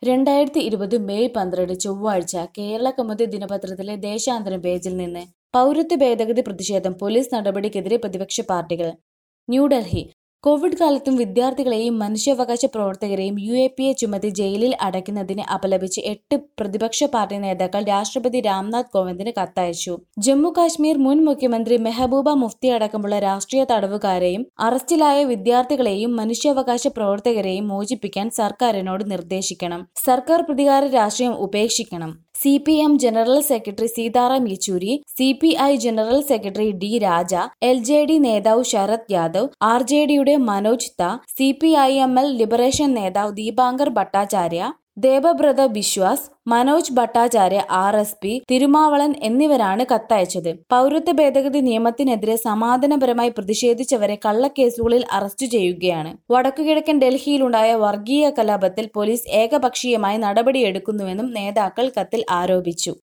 രണ്ടായിരത്തി ഇരുപത് മെയ് പന്ത്രണ്ട് ചൊവ്വാഴ്ച കേരള കൗമുദി ദിനപത്രത്തിലെ ദേശാന്തരം പേജിൽ നിന്ന് പൗരത്വ ഭേദഗതി പ്രതിഷേധം പോലീസ് നടപടിക്കെതിരെ പ്രതിപക്ഷ പാർട്ടികൾ ന്യൂഡൽഹി കോവിഡ് കാലത്തും വിദ്യാർത്ഥികളെയും മനുഷ്യാവകാശ പ്രവർത്തകരെയും യു എ പി എ ചുമത്തി ജയിലിൽ അടയ്ക്കുന്നതിനെ അപലപിച്ച് എട്ട് പ്രതിപക്ഷ പാർട്ടി നേതാക്കൾ രാഷ്ട്രപതി രാംനാഥ് കോവിന്ദിന് കത്തയച്ചു ജമ്മു കാശ്മീർ മുൻ മുഖ്യമന്ത്രി മെഹബൂബ മുഫ്തി അടക്കമുള്ള രാഷ്ട്രീയ തടവുകാരെയും അറസ്റ്റിലായ വിദ്യാർത്ഥികളെയും മനുഷ്യാവകാശ പ്രവർത്തകരെയും മോചിപ്പിക്കാൻ സർക്കാരിനോട് നിർദ്ദേശിക്കണം സർക്കാർ പ്രതികാര രാഷ്ട്രീയം ഉപേക്ഷിക്കണം C P M general secretary Sitaram Yechury C P I general secretary D Raja L J D നേതാവ് ശരത് യാദവ് ആർ ജെ ഡിയുടെ മനോജ് ത C P I M L liberation നേതാവ് Dipankar Bhattacharya Debabrata Biswas Manoj Bhattacharya R S P Thirumavalavan എന്നിവരാണ് കത്തയച്ചത് പൗരത്വ ഭേദഗതി നിയമത്തിനെതിരെ സമാധാനപരമായി പ്രതിഷേധിച്ചവരെ കള്ളക്കേസുകളിൽ അറസ്റ്റ് ചെയ്യുകയാണ് വടക്കുകിഴക്കൻ ഡൽഹിയിലുണ്ടായ വർഗീയ കലാപത്തിൽ പോലീസ് ഏകപക്ഷീയമായി നടപടിയെടുക്കുന്നുവെന്നും നേതാക്കൾ കത്തിൽ ആരോപിച്ചു